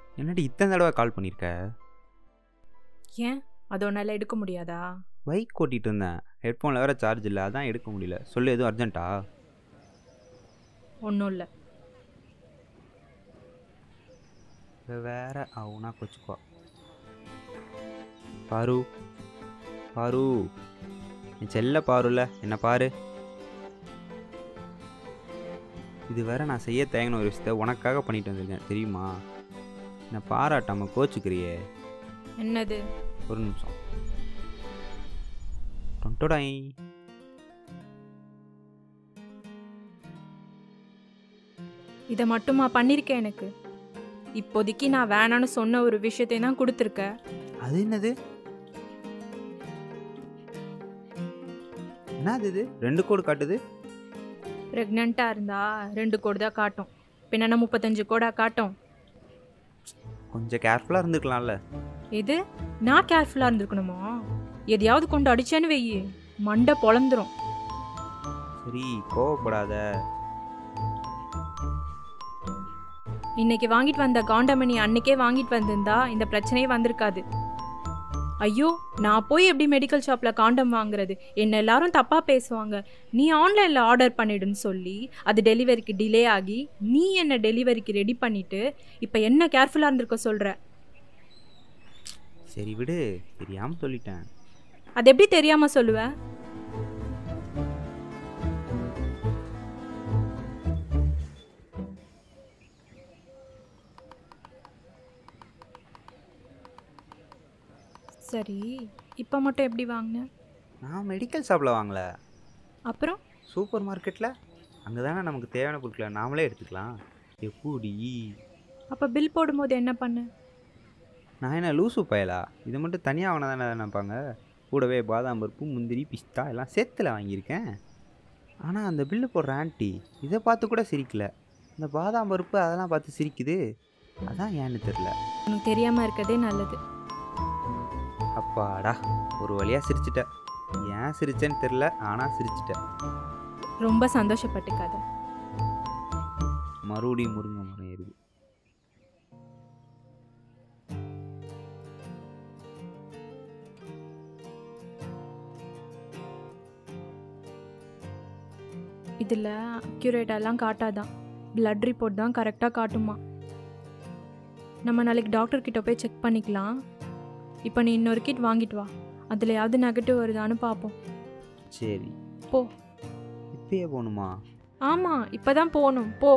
என்னடி இத்தனை தடவை கால் பண்ணியிருக்க ஏன் அது உன்னால எடுக்க முடியாதா பைக் ஓட்டிகிட்டு இருந்தேன் ஹெட்ஃபோனில் வேறு சார்ஜ் இல்லை அதான் எடுக்க முடியல சொல்லு எதுவும் அர்ஜென்ட்டா ஒன்றும் இல்லை இவ வேற அவனா கொச்சுக்குவா பாரு பாரு என் செல்ல பாருல என்ன பாரு இது வேற நான் செய்ய தேங்கின ஒரு விஷயத்த உனக்காக பண்ணிட்டு வந்திருக்கேன் தெரியுமா என்னை பாராட்டாம கோச்சுக்கிறியே என்னது ஒரு நிமிஷம் டொண்டோடாய் இதை மட்டுமா பண்ணியிருக்கேன் எனக்கு இப்போதைக்கு நான் வேணான்னு சொன்ன ஒரு விஷயத்தையும் தான் கொடுத்துருக்க அது என்னது என்னது இது ரெண்டு கோடு காட்டுது ப்ரெக்னெண்ட்டாக இருந்தா ரெண்டு கோடு தான் காட்டும் பின்ன முப்பத்தஞ்சு கோடா காட்டும் கொஞ்சம் கேர்ஃபுல்லாக இருந்துக்கலாம்ல இது நான் கேர்ஃபுல்லாக இருந்திருக்கணுமா எதையாவது கொண்டு அடிச்சேன்னு வெயி மண்டை பொழந்துரும் சரி கோவப்படாத இன்னைக்கு வாங்கிட்டு வந்த காண்டமணி அன்னைக்கே வாங்கிட்டு வந்திருந்தா இந்த பிரச்சனையே வந்திருக்காது ஐயோ நான் போய் எப்படி மெடிக்கல் ஷாப்பில் காண்டம் வாங்குறது என்ன எல்லாரும் தப்பாக பேசுவாங்க நீ ஆன்லைனில் ஆர்டர் பண்ணிடுன்னு சொல்லி அது டெலிவரிக்கு டிலே ஆகி நீ என்ன டெலிவரிக்கு ரெடி பண்ணிட்டு இப்போ என்ன கேர்ஃபுல்லாக இருந்திருக்க சொல்கிற சரி விடு தெரியாமல் சொல்லிட்டேன் அது எப்படி தெரியாமல் சொல்லுவ சரி இப்போ மட்டும் எப்படி வாங்கின நான் மெடிக்கல் ஷாப்பில் வாங்கல அப்புறம் சூப்பர் மார்க்கெட்டில் அங்கே தானே நமக்கு தேவையான பொருட்களை நாமளே எடுத்துக்கலாம் எப்படி அப்போ பில் போடும்போது என்ன பண்ண நான் என்ன லூசு பயலா இது மட்டும் தனியாக வாங்கினா தானே நினைப்பாங்க கூடவே பாதாம் பருப்பு முந்திரி பிஸ்தா எல்லாம் சேர்த்துல வாங்கியிருக்கேன் ஆனால் அந்த பில்லு போடுற ஆண்டி இதை பார்த்து கூட சிரிக்கல இந்த பாதாம் பருப்பு அதெல்லாம் பார்த்து சிரிக்குது அதான் ஏன்னு தெரில உனக்கு தெரியாமல் இருக்கதே நல்லது அப்பாடா ஒரு வழியாக சிரிச்சிட்டேன் ஏன் சிரிச்சேன்னு தெரில ஆனால் சிரிச்சிட்டேன் ரொம்ப சந்தோஷப்பட்டுக்காத மறுபடியும் முருங்கை மரம் ஏறுது இதில் அக்யூரேட்டாலாம் காட்டாதான் பிளட் ரிப்போர்ட் தான் கரெக்டாக காட்டுமா நம்ம நாளைக்கு டாக்டர் கிட்ட போய் செக் பண்ணிக்கலாம் இப்போ நீ இன்னொரு கிட் வாங்கிட்டு வா அதுலையாவது நெகட்டிவ் வருதான்னு பார்ப்போம் சரி போ இப்பயே போகணுமா ஆமாம் இப்போ தான் போகணும் போ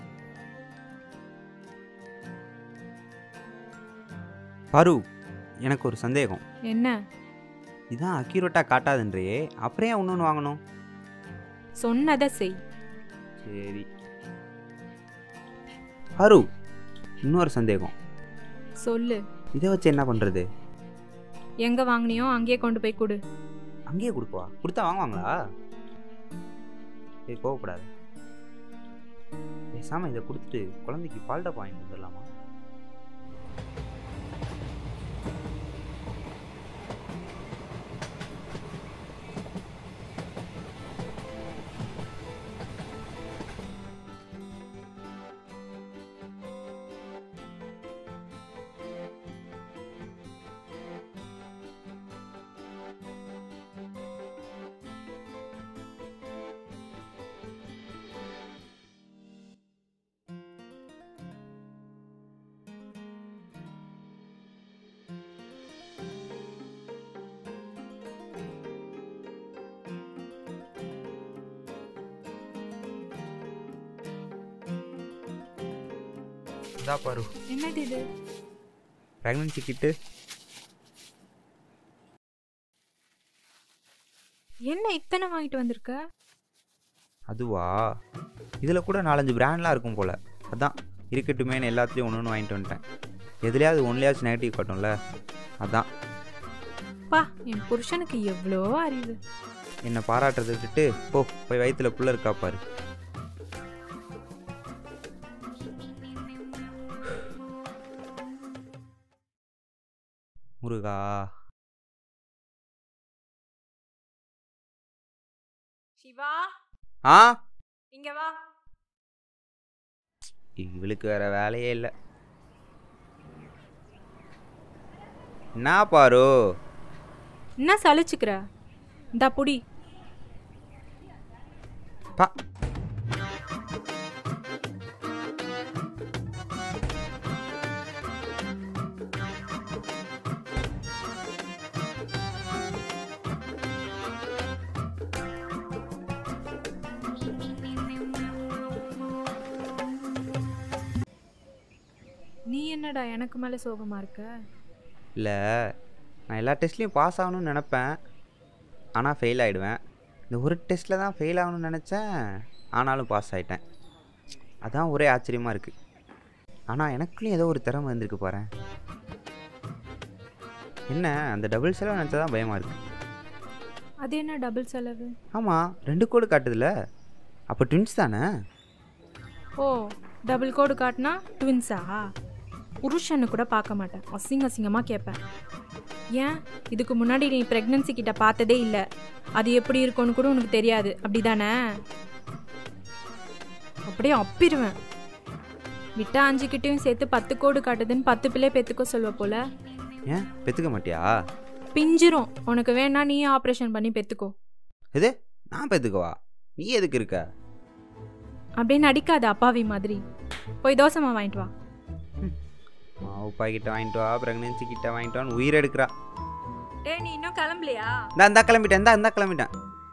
பரு எனக்கு ஒரு சந்தேகம் என்ன இதான் அக்யூரேட்டாக காட்டாதுன்றையே அப்புறம் ஏன் இன்னொன்று வாங்கணும் சொன்னதை செய் சரி பரு இன்னொரு சந்தேகம் சொல்லு இதை வச்சு என்ன பண்ணுறது எங்கே வாங்கினியோ அங்கேயே கொண்டு போய் கொடு அங்கேயே கொடுப்பா கொடுத்தா வாங்குவாங்களா சரி கோவப்படாது பேசாமல் இதை கொடுத்துட்டு குழந்தைக்கு பால் டப்பா வாங்கிட்டு வந்துடலாமா இதா பாரு என்னது இது ப்ரெக்னன்சி கிட்டு என்ன இத்தனை வாங்கிட்டு வந்திருக்க அதுவா இதில் கூட நாலஞ்சு பிராண்ட்லாம் இருக்கும் போல் அதான் இருக்கட்டுமேனு எல்லாத்துலேயும் ஒன்று ஒன்று வாங்கிட்டு வந்துட்டேன் எதுலையாவது ஒன்லையாச்சும் நெகட்டிவ் காட்டும்ல அதான் பா என் புருஷனுக்கு எவ்வளோ அறிவு என்னை பாராட்டுறதை விட்டுட்டு போ போய் வயிற்றுல புள்ள இருக்கா பாரு முருகா சிவா ஆ இங்க வா இவளுக்கு வேற வேலையே இல்லை என்ன பாரு என்ன சலிச்சுக்கிற இந்தா புடி பா நீ என்னடா எனக்கு மேலே சோகமாக இருக்க இல்லை நான் எல்லா டெஸ்ட்லேயும் பாஸ் ஆகணும்னு நினப்பேன் ஆனால் ஃபெயில் ஆகிடுவேன் இந்த ஒரு டெஸ்ட்டில் தான் ஃபெயில் ஆகணும்னு நினச்சேன் ஆனாலும் பாஸ் ஆகிட்டேன் அதான் ஒரே ஆச்சரியமாக இருக்குது ஆனால் எனக்குள்ளேயும் ஏதோ ஒரு திறமை வந்திருக்கு பாரேன் என்ன அந்த டபுள் செலவு நினச்சா தான் பயமாக இருக்குது அது என்ன டபுள் செலவு ஆமாம் ரெண்டு கோடு காட்டுதுல அப்போ ட்வின்ஸ் தானே ஓ டபுள் கோடு காட்டினா ட்வின்ஸா புருஷன்னு கூட பார்க்க மாட்டேன் அசிங்க அசிங்கமாக கேட்பேன் ஏன் இதுக்கு முன்னாடி நீ ப்ரெக்னன்சி கிட்ட பார்த்ததே இல்லை அது எப்படி இருக்கும்னு கூட உனக்கு தெரியாது அப்படிதானே அப்படியே அப்பிடுவேன் விட்டா அஞ்சு கிட்டேயும் சேர்த்து பத்து கோடு காட்டுதுன்னு பத்து பிள்ளை பெற்றுக்க சொல்வ போல ஏன் பெற்றுக்க மாட்டியா பிஞ்சிரும் உனக்கு வேணா நீ ஆப்ரேஷன் பண்ணி பெற்றுக்கோ இது நான் பெற்றுக்கவா நீ எதுக்கு இருக்க அப்படியே நடிக்காத அப்பாவி மாதிரி போய் தோசைமா வாங்கிட்டு வா மாவு பாக்கிட்ட வாங்கிட்டு வா ப்ரெக்னென்சி கிட்ட வாங்கிட்டு வான்னு உயிர் எடுக்கிறா டேய் நீ இன்னும் கிளம்பலையா இந்தா இந்தா கிளம்பிட்டேன் இந்தா இந்தா கிளம்பிட்டேன்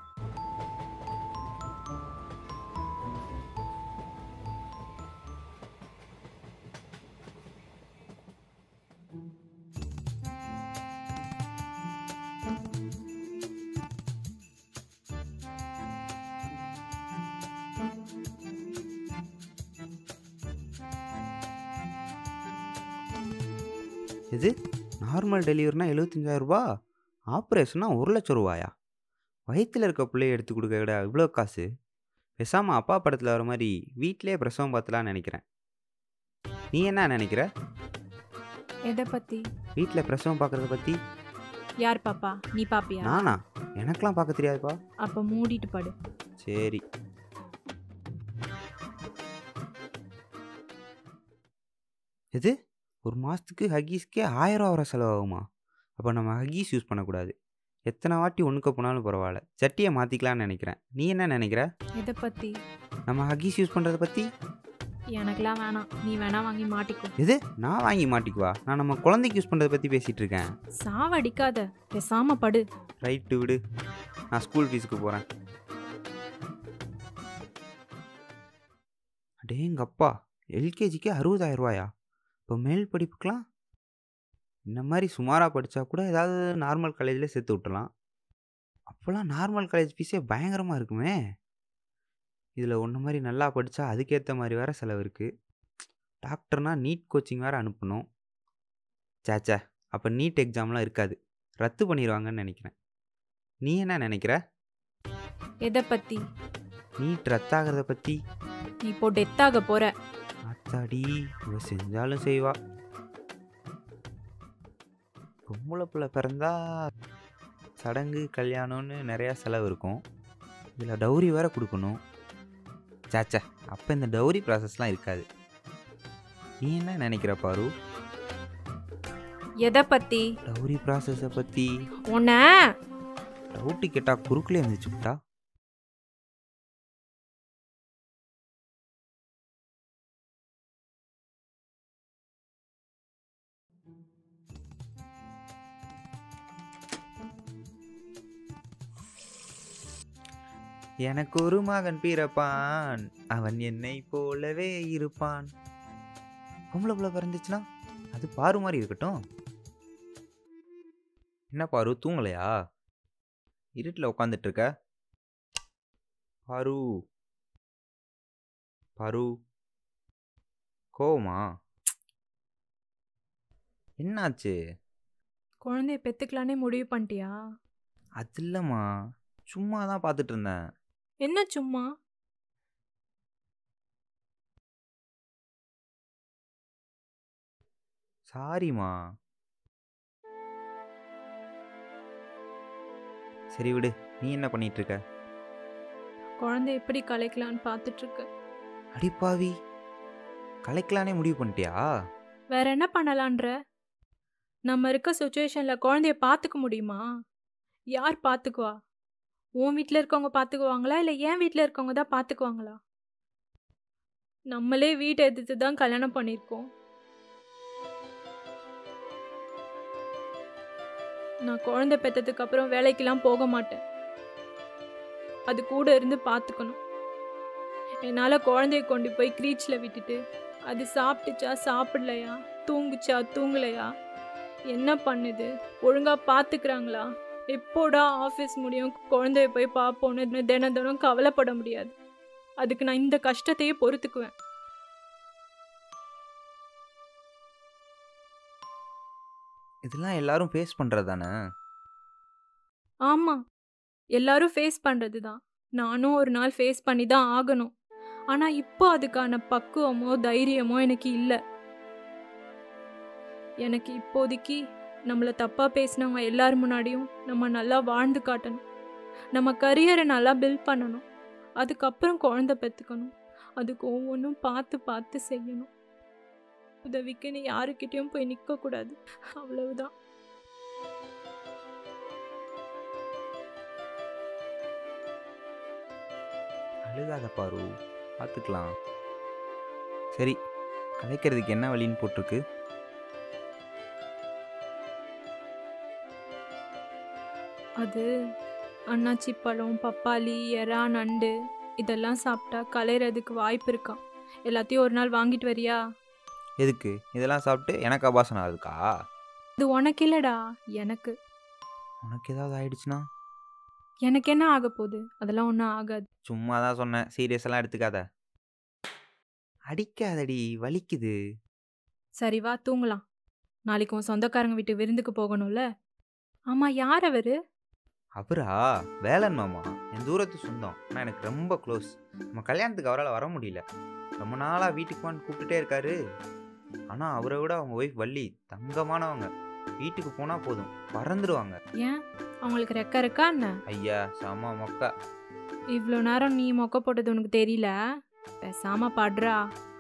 இது நார்மல் டெலிவரினா எழுபத்தஞ்சாயிரம் ரூபா ஆப்ரேஷனா ஒரு லட்சம் ரூபாயா வயிற்றில் இருக்க பிள்ளைய எடுத்து கொடுக்க விட இவ்வளோ காசு பேசாமல் அப்பா படத்தில் வர மாதிரி வீட்டிலே பிரசவம் பார்த்தலான்னு நினைக்கிறேன் நீ என்ன நினைக்கிற எதை பத்தி வீட்டில் பிரசவம் பார்க்குறத பற்றி யார் பாப்பா நீ பாப்பியா நானா எனக்கெலாம் பார்க்க தெரியாதுப்பா அப்ப மூடிட்டு படு சரி இது ஒரு மாதத்துக்கு ஹக்கீஸ்க்கே ஆயிரம் ரூபா வர செலவாகுமா அப்போ நம்ம ஹக்கீஸ் யூஸ் பண்ணக்கூடாது எத்தனை வாட்டி ஒன்றுக்க போனாலும் பரவாயில்ல சட்டியை மாற்றிக்கலான்னு நினைக்கிறேன் நீ என்ன நினைக்கிற எதை பத்தி நம்ம ஹக்கீஸ் யூஸ் பண்ணுறத பற்றி எனக்கெல்லாம் வேணாம் நீ வேணா வாங்கி மாட்டிக்கோ இது நான் வாங்கி மாட்டிக்குவா நான் நம்ம குழந்தைக்கு யூஸ் பண்ணுறத பற்றி பேசிகிட்டு இருக்கேன் சாவடிக்காத பேசாம படு ரைட்டு விடு நான் ஸ்கூல் ஃபீஸுக்கு போகிறேன் அடேங்கப்பா எல்கேஜிக்கு அறுபதாயிரம் ரூபாயா இப்போ மேல் படிப்புக்கெலாம் இந்த மாதிரி சுமாராக படித்தா கூட ஏதாவது நார்மல் காலேஜில் சேர்த்து விட்டலாம் அப்போல்லாம் நார்மல் காலேஜ் ஃபீஸே பயங்கரமாக இருக்குமே இதில் ஒன்று மாதிரி நல்லா படித்தா அதுக்கேற்ற மாதிரி வேறு செலவு இருக்குது டாக்டர்னா நீட் கோச்சிங் வேறு அனுப்பணும் சேச்சே அப்போ நீட் எக்ஸாம்லாம் இருக்காது ரத்து பண்ணிடுவாங்கன்னு நினைக்கிறேன் நீ என்ன நினைக்கிற எதை பத்தி நீட் ரத்தாகிறத பற்றி நீ இப்போ டெத்தாக போற அத்தாடி இவ செஞ்சாலும் செய்வா பொம்பளை பிள்ளை பிறந்தா சடங்கு கல்யாணம்னு நிறையா செலவு இருக்கும் இதில் டௌரி வேற கொடுக்கணும் சாச்சா அப்போ இந்த டௌரி ப்ராசஸ்லாம் இருக்காது நீ என்ன நினைக்கிற பாரு எதை பத்தி டௌரி ப்ராசஸை பற்றி உன்ன டவுட்டு கேட்டால் குறுக்கிலே இருந்துச்சு விட்டா எனக்கு ஒரு மகன் பிறப்பான் அவன் என்னை போலவே இருப்பான் பொம்பளை புள்ள பிறந்துச்சுன்னா அது பாரு மாதிரி இருக்கட்டும் என்ன பாரு தூங்கலையா இருட்டில் உட்காந்துட்டு இருக்க பாரு பாரு கோவமா என்னாச்சு குழந்தைய பெத்துக்கலானே முடிவு பண்ணிட்டியா அது இல்லைம்மா சும்மா தான் பார்த்துட்டு இருந்தேன் என்ன சும்மா சாரிம்மா சரி விடு நீ என்ன பண்ணிட்டு இருக்க குழந்தை எப்படி கலைக்கலான்னு பார்த்துட்டு இருக்க அடிப்பாவி கலைக்கலானே முடிவு பண்ணிட்டியா வேற என்ன பண்ணலான்ற நம்ம இருக்க சுச்சுவேஷனில் குழந்தைய பார்த்துக்க முடியுமா யார் பார்த்துக்குவா உன் வீட்டில் இருக்கவங்க பார்த்துக்குவாங்களா இல்லை என் வீட்டில் இருக்கவங்க தான் பார்த்துக்குவாங்களா நம்மளே வீட்டை எதிர்த்து தான் கல்யாணம் பண்ணியிருக்கோம் நான் குழந்தை பெற்றதுக்கு அப்புறம் வேலைக்கெல்லாம் போக மாட்டேன் அது கூட இருந்து பார்த்துக்கணும் என்னால் குழந்தைய கொண்டு போய் க்ரீச்சில் விட்டுட்டு அது சாப்பிட்டுச்சா சாப்பிடலையா தூங்குச்சா தூங்கலையா என்ன பண்ணுது ஒழுங்கா பார்த்துக்கிறாங்களா எப்போடா ஆஃபீஸ் முடியும் குழந்தைய போய் பார்ப்போன்னு தினம் தினம் கவலைப்பட முடியாது அதுக்கு நான் இந்த கஷ்டத்தையே பொறுத்துக்குவேன் இதெல்லாம் எல்லாரும் ஃபேஸ் பண்ணுறது தானே ஆமாம் எல்லாரும் ஃபேஸ் பண்ணுறது தான் நானும் ஒரு நாள் ஃபேஸ் பண்ணி தான் ஆகணும் ஆனால் இப்போ அதுக்கான பக்குவமோ தைரியமோ எனக்கு இல்லை எனக்கு இப்போதைக்கு நம்மளை தப்பாக பேசினவங்க எல்லார் முன்னாடியும் நம்ம நல்லா வாழ்ந்து காட்டணும் நம்ம கரியரை நல்லா பில்ட் பண்ணணும் அதுக்கப்புறம் குழந்தை பெற்றுக்கணும் அதுக்கு ஒவ்வொன்றும் பார்த்து பார்த்து செய்யணும் உதவிக்கு நீ யாருக்கிட்டேயும் போய் நிற்கக்கூடாது அவ்வளவுதான் அழுகாத பாரு பார்த்துக்கலாம் சரி கலைக்கிறதுக்கு என்ன வழின்னு போட்டிருக்கு அது அன்னாச்சி பழம் பப்பாளி எறா நண்டு இதெல்லாம் சாப்பிட்டா கலையிறதுக்கு வாய்ப்பு இருக்காம் எல்லாத்தையும் ஒரு நாள் வாங்கிட்டு வரியா எதுக்கு இதெல்லாம் சாப்பிட்டு எனக்கு அபாசனம் ஆகுதுக்கா இது உனக்கு இல்லடா எனக்கு உனக்கு ஏதாவது ஆயிடுச்சுன்னா எனக்கு என்ன ஆக போகுது அதெல்லாம் ஒன்றும் ஆகாது சும்மா தான் சொன்னேன் சீரியஸ் எல்லாம் எடுத்துக்காத அடிக்காதடி வலிக்குது சரி வா தூங்கலாம் நாளைக்கு உன் சொந்தக்காரங்க வீட்டு விருந்துக்கு போகணும்ல ஆமாம் யார் அவரு அவரா வேலன் மாமா என் தூரத்து சொந்தம் ஆனால் எனக்கு ரொம்ப க்ளோஸ் நம்ம கல்யாணத்துக்கு அவரால் வர முடியல ரொம்ப நாளாக வீட்டுக்கு வந்து கூப்பிட்டுட்டே இருக்காரு ஆனால் அவரை விட அவங்க ஒய்ஃப் வள்ளி தங்கமானவங்க வீட்டுக்கு போனால் போதும் பறந்துடுவாங்க ஏன் அவங்களுக்கு ரெக்க இருக்கா என்ன ஐயா செம மொக்கா இவ்வளோ நேரம் நீ மொக்க போட்டது உனக்கு தெரியல பேசாம பாடுறா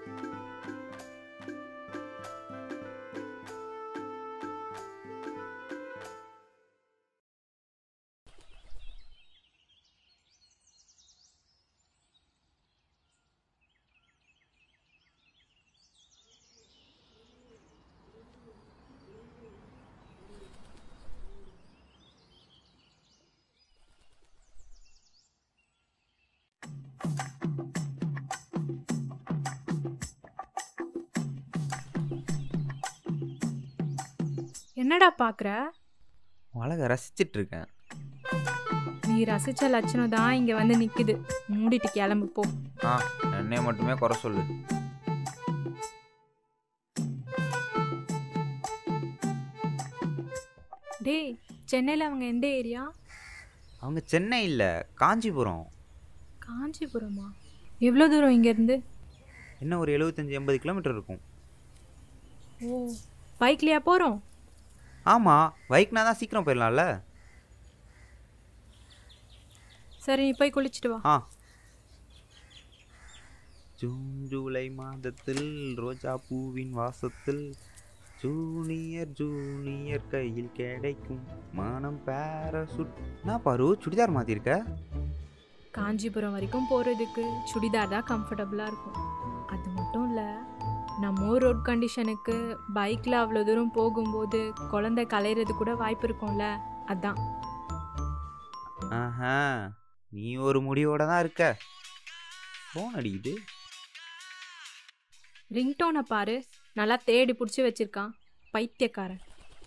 என்னடா பார்க்குற அழகை ரசிச்சிட்டு இருக்கேன் நீ ரசிச்ச லட்சணம் தான் இங்கே வந்து நிற்குது மூடிட்டு கிளம்பு போ ஆ என்னைய மட்டுமே குறை சொல்லு டேய் சென்னையில் அவங்க எந்த ஏரியா அவங்க சென்னை இல்லை காஞ்சிபுரம் காஞ்சிபுரமா எவ்வளோ தூரம் இங்கேருந்து என்ன ஒரு எழுபத்தஞ்சி எண்பது கிலோமீட்டர் இருக்கும் ஓ பைக்லையா போகிறோம் ஆமாம் பைக்னா தான் சீக்கிரம் போயிடலாம்ல சரி நீ போய் குளிச்சுட்டு வா ஆ ஜூன் ஜூலை மாதத்தில் ரோஜா பூவின் வாசத்தில் ஜூனியர் ஜூனியர் கையில் கிடைக்கும் மானம் பேரசுட் நான் பாரு சுடிதார் மாத்திருக்க காஞ்சிபுரம் வரைக்கும் போகிறதுக்கு சுடிதார் தான் கம்ஃபர்டபுளாக இருக்கும் அது மட்டும் இல்லை நம்ம ஊர் ரோட் கண்டிஷனுக்கு பைக்கில் அவ்வளோ தூரம் போகும்போது குழந்தை கலையிறது கூட வாய்ப்பு இருக்கும்ல அதான் ஆஹா நீ ஒரு முடிவோட தான் இருக்க ஃபோன் அடிக்குது ரிங்டோனை பாரு நல்லா தேடி பிடிச்சி வச்சிருக்கான் பைத்தியக்காரன்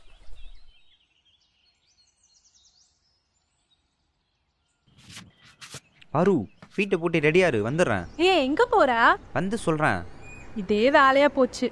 பாரு வீட்டை போட்டு ரெடியாரு வந்துடுறேன் ஏ எங்கே போற வந்து சொல்கிறேன் இதே வேலையா போச்சு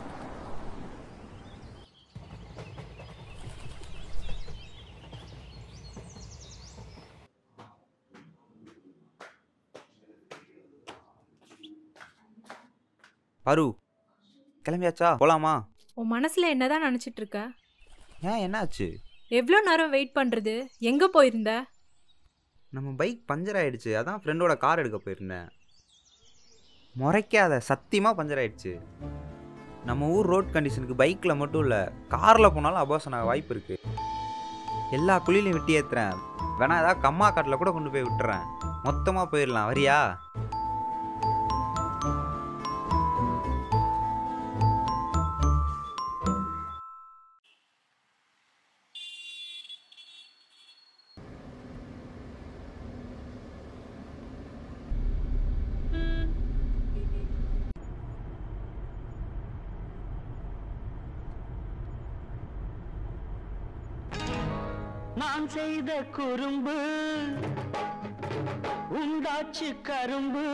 பாரு கிளம்பியாச்சா போலாமா உன் மனசில் என்னதான் நினச்சிட்டு இருக்க ஏன் என்னாச்சு எவ்வளோ நேரம் வெயிட் பண்ணுறது எங்கே போயிருந்த நம்ம பைக் பஞ்சர் ஆயிடுச்சு அதான் ஃப்ரெண்டோட கார் எடுக்க போயிருந்தேன் முறைக்காத சத்தியமாக பஞ்சர் ஆயிடுச்சு நம்ம ஊர் ரோட் கண்டிஷனுக்கு பைக்கில் மட்டும் இல்லை காரில் போனாலும் அபாசம் ஆக வாய்ப்பு இருக்குது எல்லா குழியிலையும் வெட்டி ஏற்றுறேன் வேணா ஏதாவது கம்மா காட்டில் கூட கொண்டு போய் விட்டுறேன் மொத்தமாக போயிடலாம் வரியா நான் செய்த குறும்பு உண்டாச்சு கரும்பு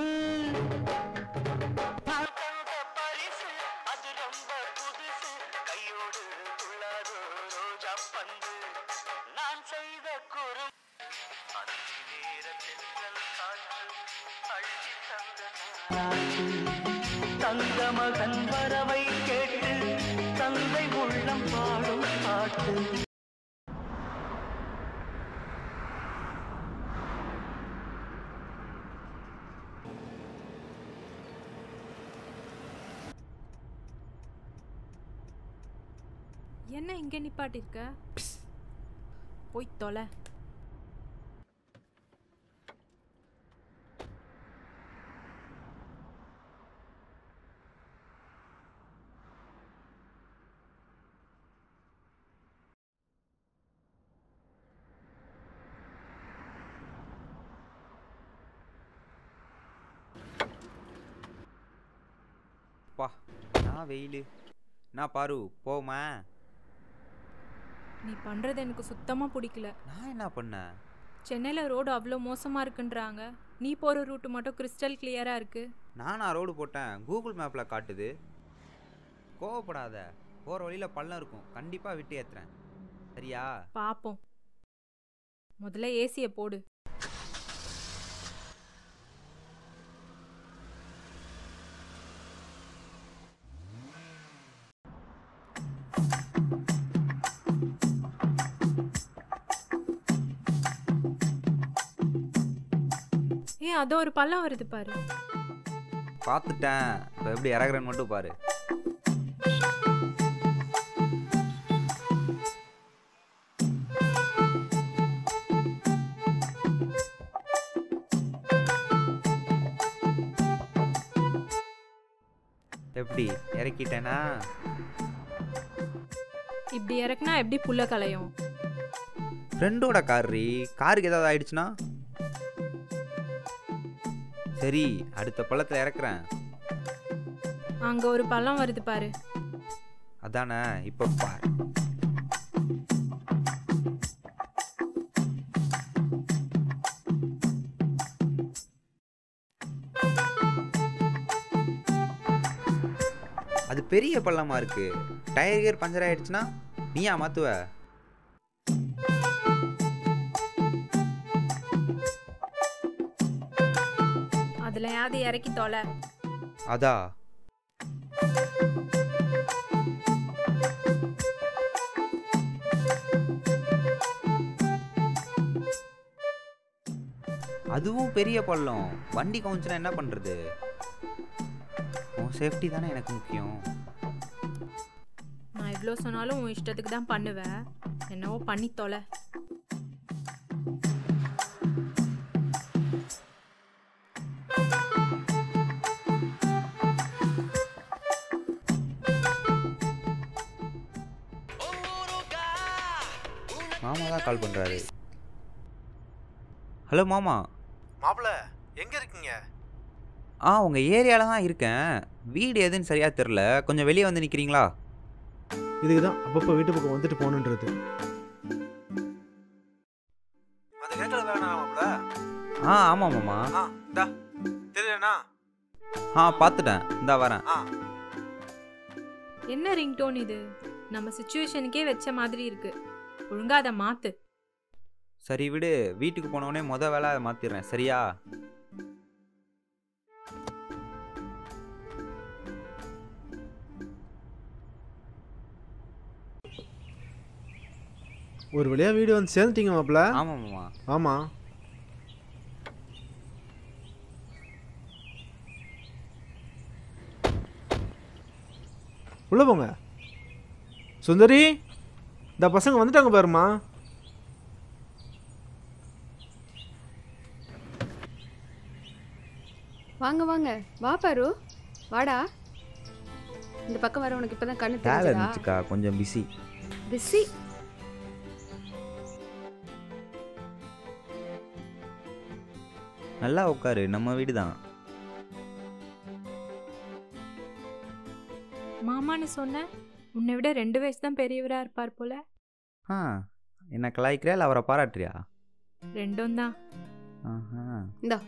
நான் தந்த பரிசு அது ரொம்ப புதுசு கையோடு துள்ளாதோ ரோஜா பந்து நான் செய்த குறும்பு அந்தி நேர தென்றல் காற்று அள்ளி தந்த நாட்டு. தங்க மகன் வரவை கேட்டு தந்தை உள்ளம் பாடும் பாட்டு என்ன இங்கே நிப்பாட்டிருக்க போய் தொலை பா நான் வெயில் நான் பாரு போமா நீ பண்ணுறது எனக்கு சுத்தமாக பிடிக்கல நான் என்ன பண்ணேன் சென்னையில் ரோடு அவ்வளோ மோசமாக இருக்குன்றாங்க நீ போகிற ரூட்டு மட்டும் கிறிஸ்டல் கிளியராக இருக்கு நானா ரோடு போட்டேன் கூகுள் மேப்பில் காட்டுது கோவப்படாத போகிற வழியில் பள்ளம் இருக்கும் கண்டிப்பாக விட்டு ஏற்றுறேன் சரியா பார்ப்போம் முதல்ல ஏசியை போடு ஏ அதோ ஒரு பள்ளம் வருது பாரு பார்த்துட்டேன் இப்போ எப்படி இறங்குறேன்னு மட்டும் பாரு எப்படி இறக்கிட்டேனா இப்படி இறக்குனா எப்படி புல்ல கலையும் ஃப்ரெண்டோட கார்ரி காருக்கு ஏதாவது ஆயிடுச்சுன்னா சரி அடுத்த பள்ளத்தில் இறக்குறேன் அங்க ஒரு பள்ளம் வருது பாரு அதானே இப்போ பாரு அது பெரிய பள்ளமா இருக்கு டயர் கியர் பஞ்சர் ஆயிடுச்சுன்னா நீயா மாத்துவ அதுலயாவது இறக்கி தொலை அதா அதுவும் பெரிய பள்ளம் வண்டி கவுந்துச்சுன்னா என்ன பண்றது உன் சேஃப்டி தானே எனக்கு முக்கியம் நான் எவ்வளோ சொன்னாலும் உன் இஷ்டத்துக்கு தான் பண்ணுவேன் என்னவோ பண்ணி தொலை மாமா தான் கால் பண்றாரு ஹலோ மாமா மாப்பிள எங்க இருக்கீங்க ஆ உங்கள் ஏரியாவில் தான் இருக்கேன் வீடு எதுன்னு சரியாக தெரில கொஞ்சம் வெளியே வந்து நிற்கிறீங்களா இதுக்கு தான் அப்பப்போ வீட்டு பக்கம் வந்துட்டு போகணுன்றது அந்த கேட்கல வேணாம் மாப்பிள ஆ ஆமாம் மாமா ஆ இந்தா தெரியலண்ணா ஆ பார்த்துட்டேன் இந்தா வரேன் ஆ என்ன ரிங்டோன் இது நம்ம சுச்சுவேஷனுக்கே வச்ச மாதிரி இருக்கு ஒழுங்கா அதை மாத்து சரி விடு வீட்டுக்கு போனோடனே மொத வேலை அதை மாற்றிடுறேன் சரியா ஒரு வழியாக வீடு வந்து சேர்ந்துட்டீங்க மாப்பிள்ள ஆமாம் மாமா ஆமாம் உள்ளே போங்க சுந்தரி இந்த பசங்க வந்துட்டாங்க பாருமா வாங்க வாங்க வா பாரு வாடா இந்த பக்கம் வர உனக்கு இப்பதான் கண்ணு வேலை தெரிஞ்சதா இருந்துச்சுக்கா கொஞ்சம் பிஸி பிஸி நல்லா உட்காரு நம்ம வீடு தான் மாமான்னு சொன்ன உன்னை விட ரெண்டு வயசு தான் பெரியவராக இருப்பார் போல ஆ என்ன கலாய்க்கிறியா இல்லை அவரை பாராட்டுறியா ரெண்டும் தான் ஆஹா இந்தா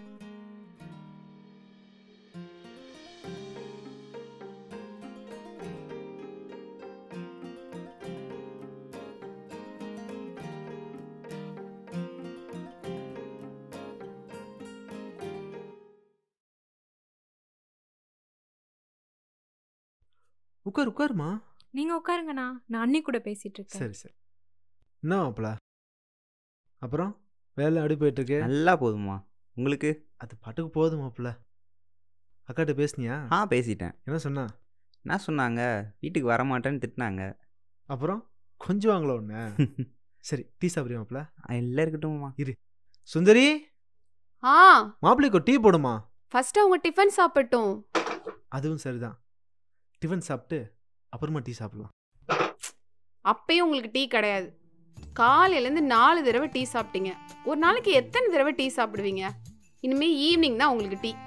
உட்கார் உட்காருமா நீங்கள் உட்காருங்கண்ணா நான் அண்ணி கூட பேசிட்டு இருக்கேன் சரி சரி என்ன மாப்பிள அப்புறம் வேலை அடி போயிட்டுருக்கு நல்லா போதுமா உங்களுக்கு அது பாட்டுக்கு போதும் மாப்பிள அக்காட்ட பேசுனியா ஆ பேசிட்டேன் என்ன சொன்னா என்ன சொன்னாங்க வீட்டுக்கு வரமாட்டேன்னு திட்டினாங்க அப்புறம் கொஞ்சம் வாங்கல ஒன்று சரி டீ சாப்பிடுறியா மாப்பிள எல்லாம் இருக்கட்டும்மா சுந்தரி ஆ மாப்பிள்ளைக்கு ஒரு டீ போடுமா ஃபர்ஸ்ட் அவங்க டிஃபன் சாப்பிட்டோம் அதுவும் சரிதான் டிஃபன் சாப்பிட்டு அப்புறமா டீ சாப்பிடலாம் அப்பயும் உங்களுக்கு டீ கிடையாது காலையிலேருந்து நாலு தடவை டீ சாப்பிட்டீங்க ஒரு நாளைக்கு எத்தனை தடவை டீ சாப்பிடுவீங்க இனிமே ஈவினிங் தான் உங்களுக்கு டீ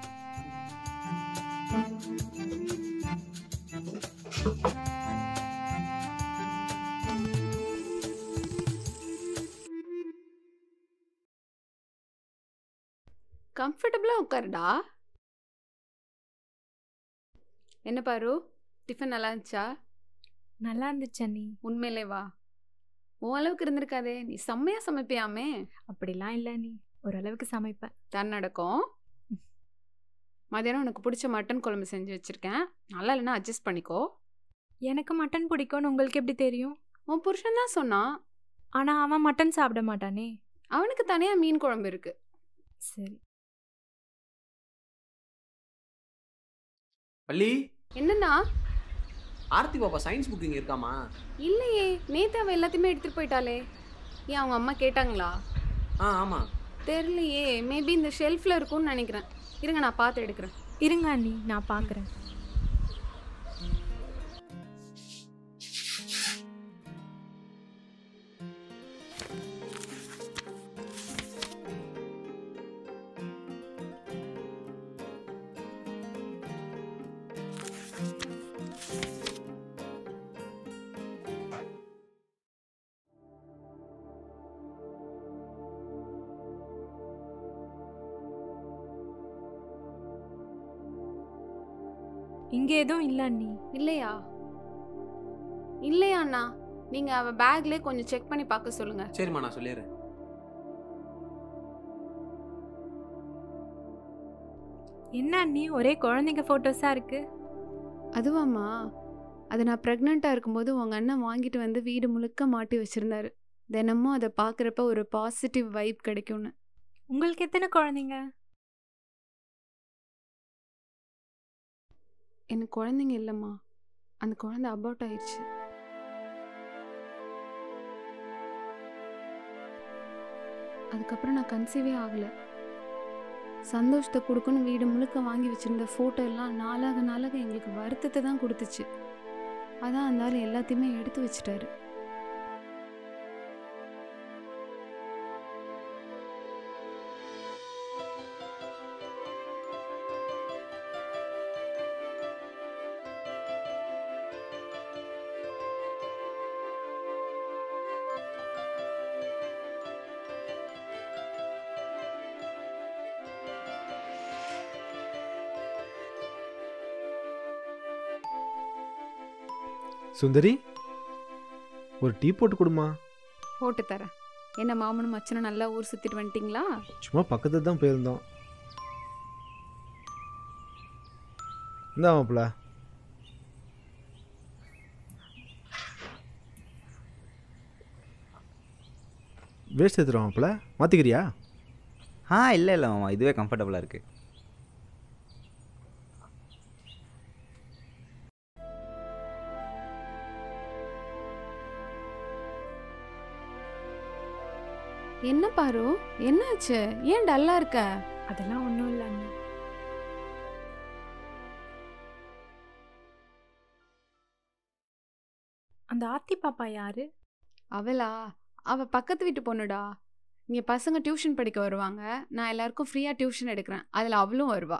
கம்ஃபர்டபுளா உட்காருடா என்ன பாரு டிஃபன் நல்லா இருந்துச்சா நல்லா இருந்துச்சு அண்ணி உண்மையிலே வா உன் அளவுக்கு இருந்திருக்காதே நீ செம்மையா சமைப்பியாமே அப்படிலாம் இல்லை அண்ணி ஓரளவுக்கு சமைப்பேன் தன்னடக்கம் மதியானம் உனக்கு பிடிச்ச மட்டன் குழம்பு செஞ்சு வச்சிருக்கேன் நல்லா இல்லைன்னா அட்ஜஸ்ட் பண்ணிக்கோ எனக்கு மட்டன் பிடிக்கும்னு உங்களுக்கு எப்படி தெரியும் உன் புருஷன் தான் சொன்னான் ஆனால் அவன் மட்டன் சாப்பிட மாட்டானே அவனுக்கு தனியா மீன் குழம்பு இருக்கு சரி பள்ளி என்னன்னா ஆர்த்தி பாப்பா சயின்ஸ் புக் இங்கே இருக்காமா இல்லையே நேத்து அவ எல்லாத்தையுமே எடுத்துட்டு போயிட்டாளே ஏன் அவங்க அம்மா கேட்டாங்களா ஆ ஆமாம் தெரியலையே மேபி இந்த ஷெல்ஃப்ல இருக்கும்னு நினைக்கிறேன் இருங்க நான் பார்த்து எடுக்கிறேன் இருங்க அண்ணி நான் பார்க்குறேன் இங்கே எதுவும் இல்லை அண்ணி இல்லையா இல்லையா அண்ணா நீங்க அவ பேக்ல கொஞ்சம் செக் பண்ணி பார்க்க சொல்லுங்க சரிம்மா நான் சொல்லிடுறேன் என்ன அண்ணி ஒரே குழந்தைங்க ஃபோட்டோஸாக இருக்கு அதுவாம்மா அது நான் ப்ரெக்னெண்ட்டாக இருக்கும்போது உங்கள் அண்ணன் வாங்கிட்டு வந்து வீடு முழுக்க மாட்டி வச்சுருந்தாரு தினமும் அதை பார்க்குறப்ப ஒரு பாசிட்டிவ் வைப் கிடைக்கும்னு உங்களுக்கு எத்தனை குழந்தைங்க எனக்கு குழந்தைங்க இல்லைம்மா அந்த குழந்தை அபவுட் ஆயிடுச்சு அதுக்கப்புறம் நான் கன்சீவே ஆகலை சந்தோஷத்தை கொடுக்கணும் வீடு முழுக்க வாங்கி வச்சிருந்த ஃபோட்டோ எல்லாம் நாளாக நாளாக எங்களுக்கு வருத்தத்தை தான் கொடுத்துச்சு அதான் அந்த ஆள் எல்லாத்தையுமே எடுத்து வச்சிட்டாரு சுந்தரி ஒரு டீ போட்டு கொடுமா போட்டு தரேன் என்ன மாமனும் மச்சனும் நல்லா ஊர் சுற்றிட்டு வந்துட்டிங்களா சும்மா பக்கத்துல தான் போயிருந்தோம் இந்தா மாப்பிள வேஸ்ட் எடுத்துருவோம் மாப்பிள மாற்றிக்கிறியா ஆ இல்லை இல்லை மாமா இதுவே கம்ஃபர்டபுளாக இருக்குது என்ன பாரு என்னாச்சு ஏன் டல்லா இருக்க அதெல்லாம் ஒன்றும் இல்லை அண்ணி அந்த ஆர்த்தி பாப்பா யாரு அவளா அவ பக்கத்து வீட்டு பொண்ணுடா இங்க பசங்க டியூஷன் படிக்க வருவாங்க நான் எல்லாருக்கும் ஃப்ரீயா டியூஷன் எடுக்கிறேன் அதுல அவளும் வருவா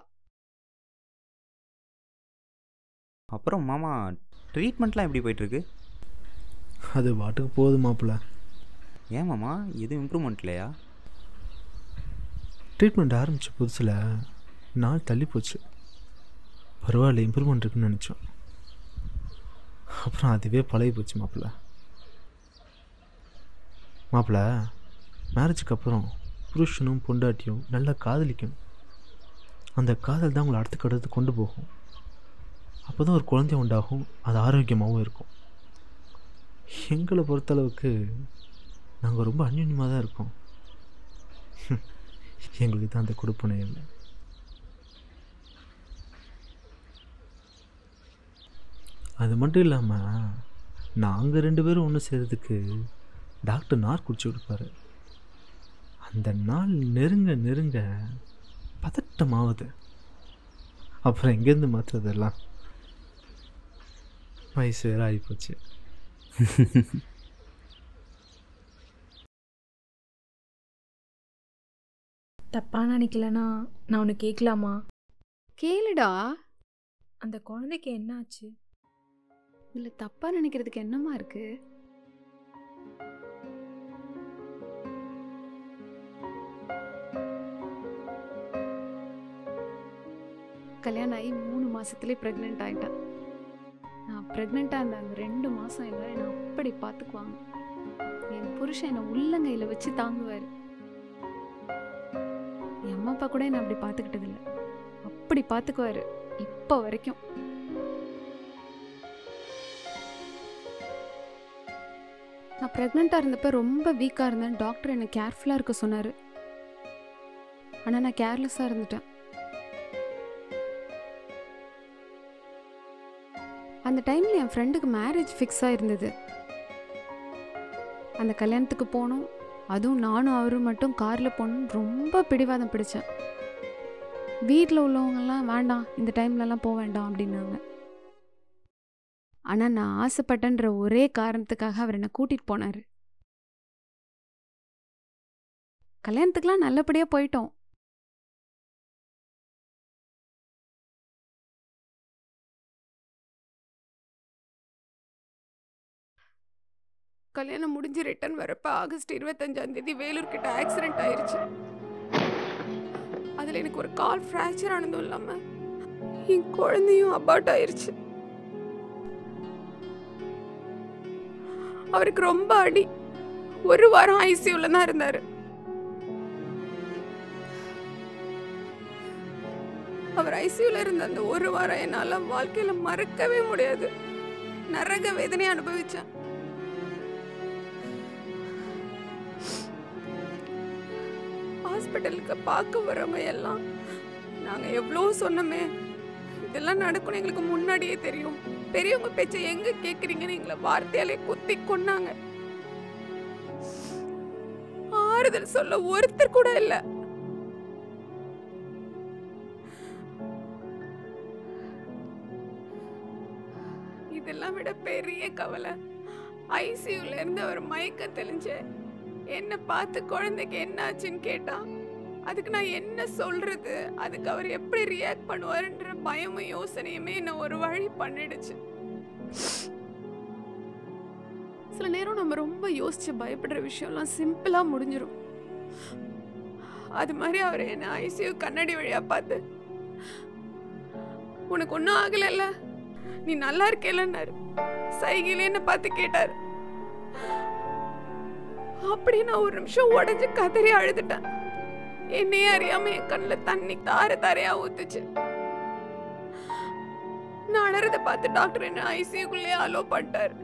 அப்புறம் மாமா ட்ரீட்மெண்ட்லாம் எப்படி போயிட்டுருக்கு அது பாட்டுக்கு போகுது மாப்பிள்ள ஏன் மாமா எதுவும் இம்ப்ரூவ்மெண்ட் இல்லையா ட்ரீட்மெண்ட் ஆரம்பித்த புதுசில் நாள் தள்ளி போச்சு பரவாயில்ல இம்ப்ரூவ்மெண்ட் இருக்குன்னு நினச்சோம் அப்புறம் அதுவே பழகி போச்சு மாப்பிள்ள மாப்பிள்ள மேரேஜுக்கு அப்புறம் புருஷனும் பொண்டாட்டியும் நல்லா காதலிக்கணும் அந்த காதல் தான் உங்களை அடுத்த கட்டத்துக்கு கொண்டு போகும் அப்போ தான் ஒரு குழந்தை உண்டாகும் அது ஆரோக்கியமாகவும் இருக்கும் எங்களை பொறுத்தளவுக்கு நாங்கள் ரொம்ப அந்யுன்யமாக தான் இருக்கோம் எங்களுக்கு தான் அந்த கொடுப்பனை இல்லை அது மட்டும் இல்லாமல் நாங்கள் ரெண்டு பேரும் ஒன்று செய்கிறதுக்கு டாக்டர் நார் குடிச்சு கொடுப்பாரு அந்த நாள் நெருங்க நெருங்க பதட்டமாகுது அப்புறம் எங்கேருந்து மாற்றுறதெல்லாம் வயசு வேறு ஆகிப்போச்சு தப்பா நினைக்கலனா நான் உன்னை கேட்கலாமா கேளுடா அந்த குழந்தைக்கு என்ன ஆச்சு இதுல தப்பா நினைக்கிறதுக்கு என்னமா இருக்கு கல்யாணம் ஆகி மூணு மாசத்துலயே ப்ரெக்னென்ட் ஆயிட்டேன் நான் ப்ரெக்னெண்ட்டாக இருந்த அந்த ரெண்டு மாசம் எல்லாரும் என்னை அப்படி பார்த்துக்குவாங்க என் புருஷன் என்னை உள்ளங்கையில் வச்சு தாங்குவார் என் அம்மா அப்பா கூட என்னை அப்படி பார்த்துக்கிட்டது இல்ல அப்படி பார்த்துக்குவாரு இப்போ வரைக்கும் நான் ப்ரெக்னெண்ட்டாக இருந்தப்ப ரொம்ப வீக்காக இருந்தேன் டாக்டர் என்னை கேர்ஃபுல்லாக இருக்க சொன்னார் ஆனால் நான் கேர்லெஸ்ஸாக இருந்துட்டேன் அந்த டைமில் என் ஃப்ரெண்டுக்கு மேரேஜ் ஃபிக்ஸ் ஆயிருந்தது அந்த கல்யாணத்துக்கு போனோம் அதுவும் நானும் அவரும் மட்டும் காரில் போகணும் ரொம்ப பிடிவாதம் பிடிச்சேன் வீட்டில் உள்ளவங்கெல்லாம் வேண்டாம் இந்த டைம்லலாம் போக வேண்டாம் அப்படின்னாங்க ஆனால் நான் ஆசைப்பட்டேன்ற ஒரே காரணத்துக்காக அவர் என்னை கூட்டிகிட்டு போனார் கல்யாணத்துக்குலாம் நல்லபடியாக போயிட்டோம் கல்யாணம் முடிஞ்சு ரிட்டர்ன் வரப்ப ஆகஸ்ட் இருபத்தஞ்சாம் தேதி வேலூர் கிட்ட ஆக்சிடென்ட் ஆயிருச்சு அதில் எனக்கு ஒரு கால் ஃப்ராக்சர் ஆனதும் இல்லாமல் என் குழந்தையும் அபார்ட் ஆயிருச்சு அவருக்கு ரொம்ப அடி ஒரு வாரம் ஐசியூல தான் இருந்தாரு அவர் ஐசியூல இருந்த அந்த ஒரு வாரம் என்னால வாழ்க்கையில மறக்கவே முடியாது நரக வேதனை அனுபவிச்சேன் ஹாஸ்பிட்டலுக்கு பார்க்க வரவங்க எல்லாம் நாங்க எவ்வளோ சொன்னோமே இதெல்லாம் நடக்கும் எங்களுக்கு முன்னாடியே தெரியும் பெரியவங்க பேச்சை எங்க கேக்குறீங்கன்னு எங்களை வார்த்தையாலே குத்தி கொன்னாங்க ஆறுதல் சொல்ல ஒருத்தர் கூட இல்ல இதெல்லாம் விட பெரிய கவலை ஐசியூல இருந்து அவர் மயக்க தெளிஞ்சு என்ன பார்த்து குழந்தைக்கு என்ன ஆச்சுன்னு கேட்டான் அதுக்கு நான் என்ன சொல்றது அதுக்கு அவர் எப்படி ரியாக்ட் பண்ணுவாருன்ற பயமும் யோசனையுமே என்ன ஒரு வழி பண்ணிடுச்சு சில நேரம் நம்ம ரொம்ப யோசிச்சு பயப்படுற விஷயம்லாம் சிம்பிளா முடிஞ்சிரும் அது மாதிரி அவர் என்ன ஐசியூ கண்ணாடி வழியா பார்த்து உனக்கு ஒன்றும் ஆகலைல்ல நீ நல்லா இருக்கேலன்னாரு சைகிலே என்ன பார்த்து கேட்டாரு அப்படி நான் ஒரு நிமிஷம் உடஞ்சு கதறி அழுதுட்டேன் என்னையே அறியாம என் கண்ணில் தண்ணி தார தாரையா ஊத்துச்சு நான் அழறத பார்த்து டாக்டர் என்ன ஐசியூக்குள்ளே அலோ பண்ணிட்டாரு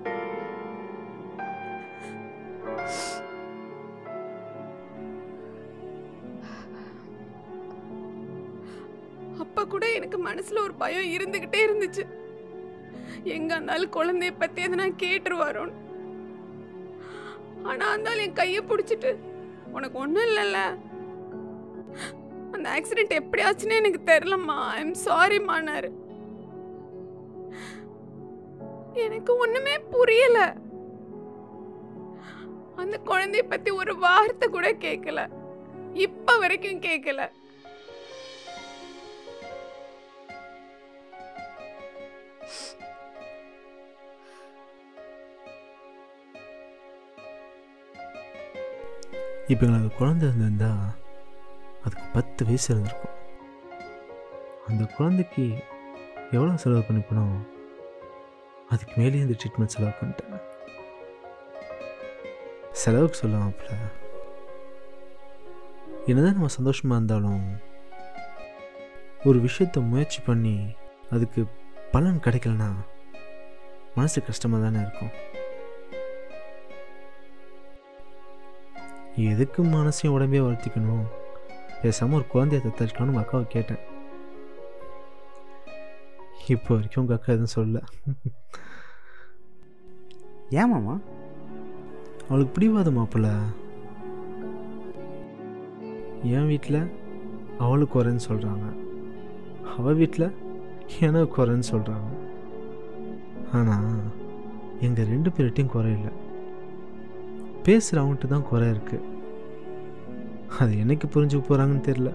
அப்ப கூட எனக்கு மனசுல ஒரு பயம் இருந்துகிட்டே இருந்துச்சு எங்க இருந்தாலும் குழந்தைய பத்தி எதனா கேட்டுருவாரோன்னு ஆனா அந்த ஆள் என் கையை பிடிச்சிட்டு உனக்கு ஒன்றும் இல்லைல்ல அந்த ஆக்சிடென்ட் எப்படி ஆச்சுன்னு எனக்கு தெரிலம்மா ஐம் சாரிம்மானாரு எனக்கு ஒண்ணுமே புரியல அந்த குழந்தைய பத்தி ஒரு வார்த்தை கூட கேட்கல இப்ப வரைக்கும் கேட்கல இப்போ எங்களுக்கு குழந்தை இருந்திருந்தா அதுக்கு பத்து வயசு இருந்திருக்கும் அந்த குழந்தைக்கு எவ்வளோ செலவு பண்ணிப்பணும் அதுக்கு மேலேயே இந்த ட்ரீட்மெண்ட் செலவு பண்ணிட்டேன் செலவுக்கு சொல்லாமப்ல என்னதான் நம்ம சந்தோஷமாக இருந்தாலும் ஒரு விஷயத்தை முயற்சி பண்ணி அதுக்கு பலன் கிடைக்கலனா மனசு கஷ்டமாக தானே இருக்கும் எதுக்கு மனசையும் உடம்பே வளர்த்திக்கணும் பேசாமல் ஒரு குழந்தைய தத்தரிக்கலாம்னு உங்கள் அக்காவை கேட்டேன் இப்போ வரைக்கும் உங்கள் அக்கா எதுவும் சொல்லல ஏன் மாமா அவளுக்கு பிடிவாத மாப்பிள்ள என் வீட்டில் அவளுக்கு குறைன்னு சொல்கிறாங்க அவள் வீட்டில் எனக்கு குறைன்னு சொல்கிறாங்க ஆனால் எங்கள் ரெண்டு பேர்கிட்டையும் குறை இல்லை பேசுகிறவங்ககிட்ட தான் குறை இருக்குது அது என்னைக்கு புரிஞ்சுக்க போகிறாங்கன்னு தெரில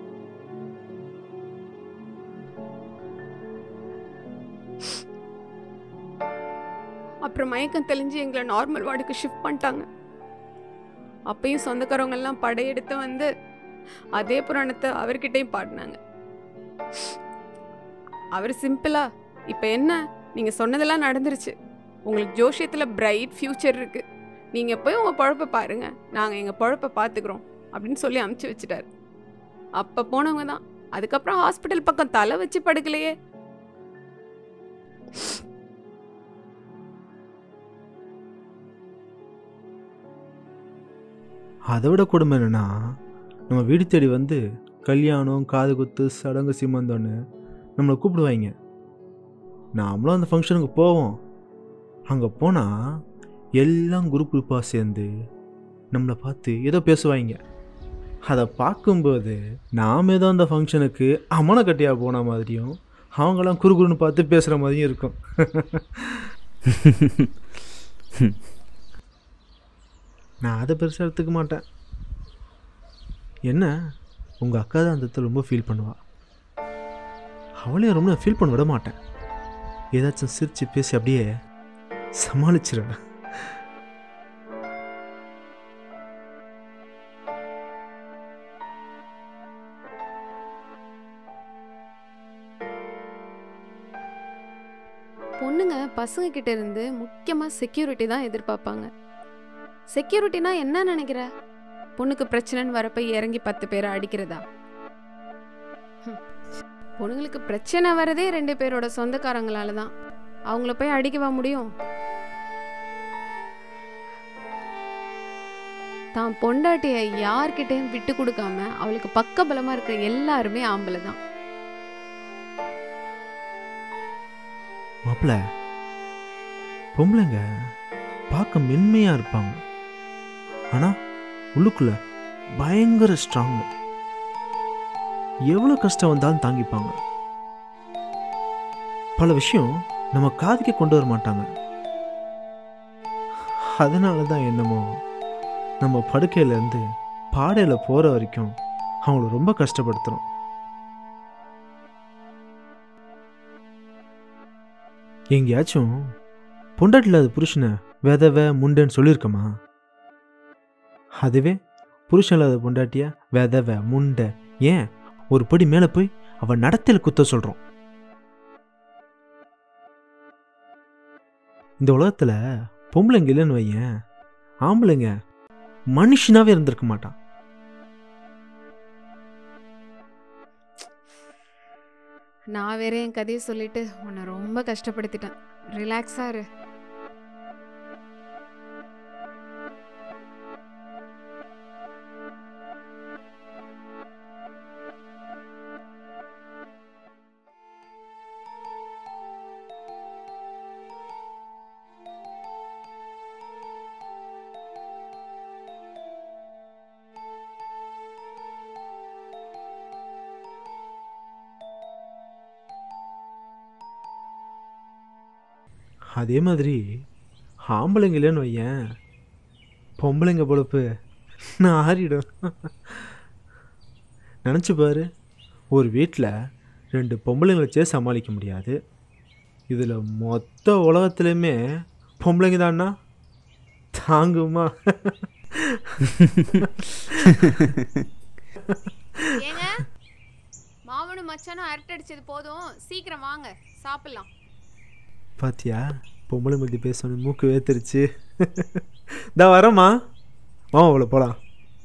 அப்புறம் மயக்கம் தெளிஞ்சு எங்களை நார்மல் வார்டுக்கு ஷிஃப்ட் பண்ணிட்டாங்க அப்பயும் சொந்தக்காரவங்க எல்லாம் படையெடுத்து வந்து அதே புராணத்தை அவர்கிட்டயும் பாடினாங்க அவர் சிம்பிளா இப்ப என்ன நீங்க சொன்னதெல்லாம் நடந்துருச்சு உங்களுக்கு ஜோஷியத்துல பிரைட் ஃபியூச்சர் இருக்கு நீங்க போய் உங்க பொழப்ப பாருங்க நாங்க எங்க பொழப்ப பாத்துக்கிறோம் அப்படின்னு சொல்லி அமுச்சு வச்சுட்டாரு அப்ப போனவங்க தான் அதுக்கப்புறம் ஹாஸ்பிட்டல் பக்கம் தலை வச்சு படுக்கலையே அதை விட கொடுமை என்னன்னா நம்ம வீடு தேடி வந்து கல்யாணம் காது குத்து சடங்கு சீமந்தம்னு நம்மளை கூப்பிடுவாங்க நாமளும் அந்த ஃபங்க்ஷனுக்கு போவோம் அங்கே போனால் எல்லாம் குரூப் குரூப்பாக சேர்ந்து நம்மளை பார்த்து ஏதோ பேசுவாங்க அதை பார்க்கும்போது நாம் ஏதோ அந்த ஃபங்க்ஷனுக்கு அமன கட்டியாக போன மாதிரியும் அவங்களாம் குறுகுறுன்னு பார்த்து பேசுகிற மாதிரியும் இருக்கும் நான் அதை பெருசாக எடுத்துக்க மாட்டேன் என்ன உங்கள் அக்கா தான் அந்த இடத்துல ரொம்ப ஃபீல் பண்ணுவா அவளையும் ரொம்ப ஃபீல் பண்ண விட மாட்டேன் ஏதாச்சும் சிரித்து பேசி அப்படியே சமாளிச்சிடுறேன் பொண்ணுங்க பசங்க கிட்ட இருந்து முக்கியமா செக்யூரிட்டி தான் எதிர்பார்ப்பாங்க செக்யூரிட்டினா என்ன நினைக்கிற பொண்ணுக்கு பிரச்சனைன்னு வரப்ப இறங்கி பத்து பேரை அடிக்கிறதா ஹம். பொண்ணுங்களுக்கு பிரச்சனை வரதே ரெண்டு பேரோட சொந்தக்காரங்களால தான் அவங்கள போய் அடிக்கவா முடியும் தான் பொண்டாட்டிய யார்கிட்டயும் விட்டு கொடுக்காம அவளுக்கு பக்கபலமா இருக்கிற எல்லாருமே ஆம்பளை தான் மாப்பிள்ள பொம்பளைங்க பார்க்க மென்மையாக இருப்பாங்க ஆனால் உள்ளுக்குள்ள பயங்கர ஸ்ட்ராங் எவ்வளோ கஷ்டம் வந்தாலும் தாங்கிப்பாங்க பல விஷயம் நம்ம காதுக்கே கொண்டு வர மாட்டாங்க அதனால தான் என்னமோ நம்ம படுக்கையிலேருந்து பாடையில் போகிற வரைக்கும் அவங்கள ரொம்ப கஷ்டப்படுத்துகிறோம் எங்கேயாச்சும் பொண்டாட்டி இல்லாத புருஷனை வெதவ முண்டன்னு சொல்லியிருக்கமா அதுவே புருஷன் இல்லாத பொண்டாட்டிய வெதவ முண்டை ஏன் ஒரு படி மேலே போய் அவன் நடத்தையில் குத்த சொல்கிறோம் இந்த உலகத்தில் பொம்பளைங்க இல்லைன்னு வையேன் ஆம்பளைங்க மனுஷனாவே இருந்திருக்க மாட்டான் நான் வேற என் கதையை சொல்லிட்டு உன்னை ரொம்ப கஷ்டப்படுத்திட்டேன் ரிலாக்ஸா இரு அதே மாதிரி ஆம்பளைங்க இல்லைன்னு வையேன் பொம்பளைங்க பொழப்பு நான் ஆறிடும் நினச்சி பாரு ஒரு வீட்டில் ரெண்டு பொம்பளைங்களை வச்சே சமாளிக்க முடியாது இதில் மொத்த உலகத்துலேயுமே பொம்பளைங்க தான்னா தாங்குமா ஏங்க மாமனும் மச்சானும் அரட்டை அடிச்சது போதும் சீக்கிரம் வாங்க சாப்பிடலாம் பாத்தியா பொம்பளை பற்றி பேசணும் மூக்கு வேத்துருச்சு இதா வரேம்மா மாமா அவ்வளோ போகலாம்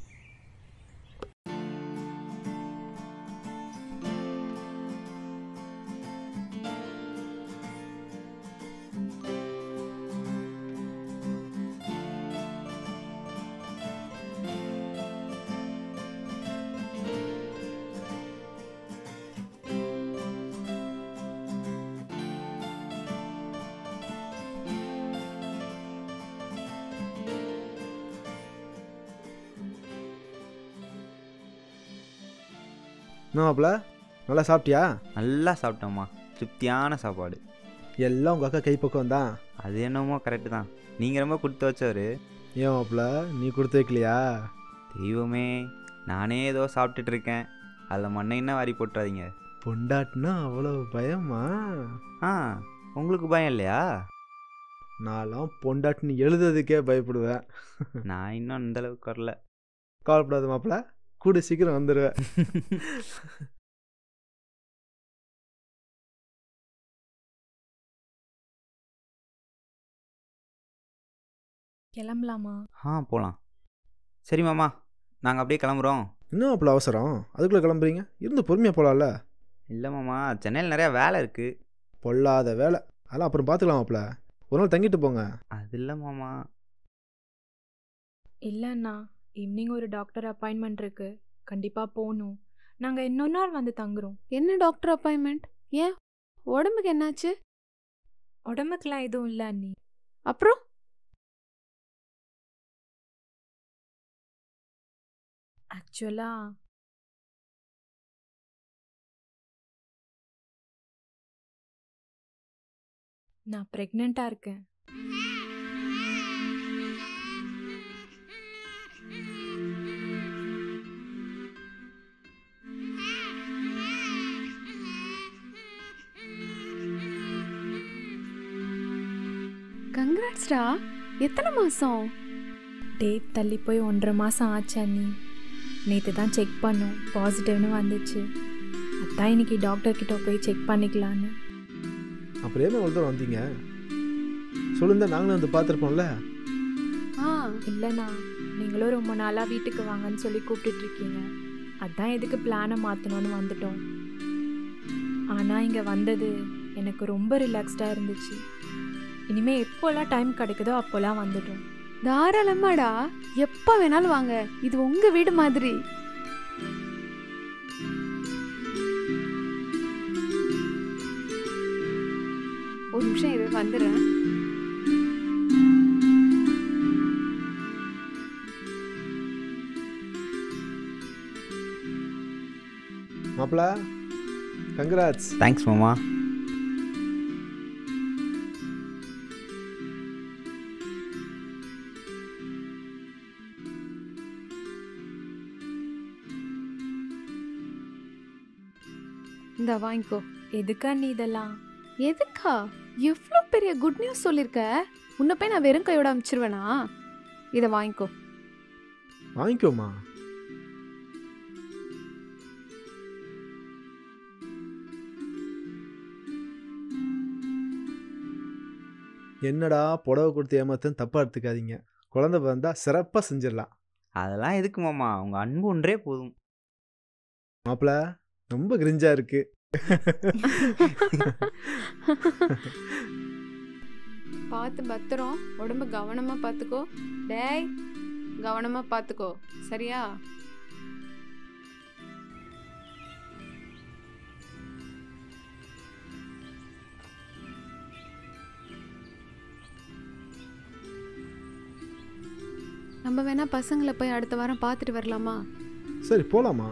என்ன மாப்பிள நல்லா சாப்பிட்டியா நல்லா சாப்பிட்டோம்மா திருப்தியான சாப்பாடு எல்லாம் உங்கள் அக்கா கைப்பக்கம் தான் அது என்னமோ கரெக்டு தான் நீங்கள் ரொம்ப கொடுத்து வச்சவர் ஏன் மாப்பிள நீ கொடுத்து வைக்கலையா தெய்வமே நானே ஏதோ சாப்பிட்டுட்டு இருக்கேன் அதில் மண்ணைன்னா வாரி போட்டுறாதீங்க பொண்டாட்டினா அவ்வளோ பயமா ஆ உங்களுக்கு பயம் இல்லையா நான்லாம் பொண்டாட்டின்னு எழுதுறதுக்கே பயப்படுவேன் நான் இன்னும் அந்த அளவுக்கு வரல கவலைப்படாத மாப்பிள கூட சீக்கிரம் வந்துடுவேன் கிளம்பலாமா ஆ போகலாம் சரி மாமா நாங்கள் அப்படியே கிளம்புறோம் இன்னும் அப்பள அவசரம் அதுக்குள்ளே கிளம்புறீங்க இருந்து பொறுமையாக போகலாம்ல இல்லை மாமா சென்னையில் நிறையா வேலை இருக்குது பொல்லாத வேலை அதெல்லாம் அப்புறம் பார்த்துக்கலாம் மாப்பிள ஒரு நாள் தங்கிட்டு போங்க அது இல்லை மாமா இல்லைண்ணா ஈவினிங் ஒரு டாக்டர் அப்பாயின்மெண்ட் இருக்கு கண்டிப்பாக போகணும் நாங்கள் இன்னொரு நாள் வந்து தங்குறோம் என்ன டாக்டர் அப்பாயின்மெண்ட் ஏன் உடம்புக்கு என்னாச்சு உடம்புக்குலாம் எதுவும் இல்லை அண்ணி அப்புறம் ஆக்சுவலாக நான் ப்ரெக்னெண்ட்டாக இருக்கேன் கங்க்ராட்ஸ்டா எத்தனை மாசம் டேட் தள்ளி போய் ஒன்றரை மாதம் ஆச்சு அண்ணி நேற்று தான் செக் பண்ணோம் பாசிட்டிவ்னு வந்துச்சு அதான் இன்னைக்கு டாக்டர் கிட்ட போய் செக் பண்ணிக்கலான்னு அப்புறம் ஏமா இவ்வளோ தூரம் வந்தீங்க சொல்லுங்க நாங்களும் வந்து பார்த்துருப்போம்ல ஆ இல்லைண்ணா நீங்களும் ரொம்ப நாளாக வீட்டுக்கு வாங்கன்னு சொல்லி கூப்பிட்டுட்டு இருக்கீங்க அதான் எதுக்கு பிளானை மாற்றணும்னு வந்துட்டோம் ஆனால் இங்கே வந்தது எனக்கு ரொம்ப ரிலாக்ஸ்டாக இருந்துச்சு இனிமேல் எப்போல்லாம் டைம் கிடைக்குதோ அப்போல்லாம் வந்துட்டோம் தாராளமாடா எப்போ வேணாலும் வாங்க இது உங்க வீடு மாதிரி ஒரு நிமிஷம் இரு வந்துடுறேன் மாப்பிள கங்க்ராட்ஸ் தேங்க்ஸ் மாமா இந்த வாங்கிக்கோ எதுக்கா நீ இதெல்லாம் எதுக்கா எவ்வளோ பெரிய குட் நியூஸ் சொல்லியிருக்க உன்னை போய் நான் வெறும் கையோட அனுப்பிச்சிருவேனா இதை வாங்கிக்கோ வாங்கிக்கோமா என்னடா புடவை கொடுத்து ஏமாத்துன்னு தப்பாக எடுத்துக்காதீங்க குழந்தை பிறந்தா சிறப்பாக செஞ்சிடலாம் அதெல்லாம் எதுக்கு மாமா உங்கள் அன்பு ஒன்றே போதும் மாப்பிள ரொம்ப கிரிஞ்சா இருக்கு பார்த்து பத்திரம் உடம்ப கவனமா பார்த்துக்கோ டேய் கவனமா பார்த்துக்கோ சரியா நம்ம வேணா பசங்களை போய் அடுத்த வாரம் பார்த்துட்டு வரலாமா சரி போலாமா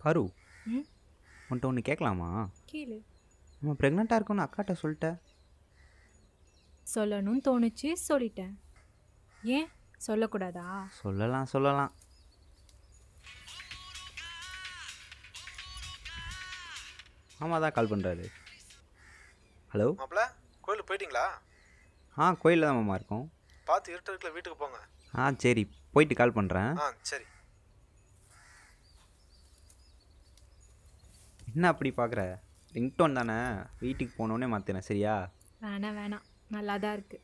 ஹரு ம்? உன்ட்ட ஒன்று கேட்கலாமா கேளு நம்ம ப்ரெக்னெண்ட்டாக இருக்கோன்னு அக்காட்ட சொல்லிட்டேன் சொல்லணும்னு தோணுச்சு சொல்லிட்டேன் ஏன் சொல்லக்கூடாதா சொல்லலாம் சொல்லலாம் ஆமாம் தான் கால் பண்ணுறாரு ஹலோ மாப்பிள கோயிலுக்கு போயிட்டீங்களா ஆ கோயிலில் தான் மாமா இருக்கோம் பார்த்து இருட்டு இருக்குல்ல வீட்டுக்கு போங்க ஆ சரி போயிட்டு கால் பண்ணுறேன் ஆ சரி என்ன அப்படி பார்க்குற ரிங்டோன் தானே வீட்டுக்கு போனோடனே மாற்றினேன் சரியா வேணாம் வேணாம் நல்லா தான் இருக்கு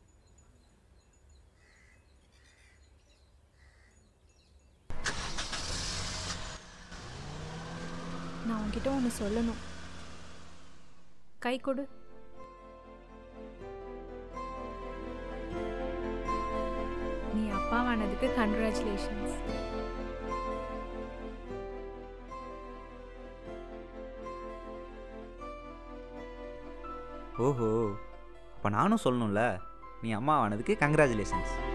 நான் உன்கிட்ட ஒன்று சொல்லணும் கை கொடு நீ அப்பாவானதுக்கு கங்க்ராச்சுலேஷன்ஸ் ஓஹோ அப்போ நானும் சொல்லணும்ல நீ அம்மா ஆனதுக்கு கங்க்ராச்சுலேஷன்ஸ்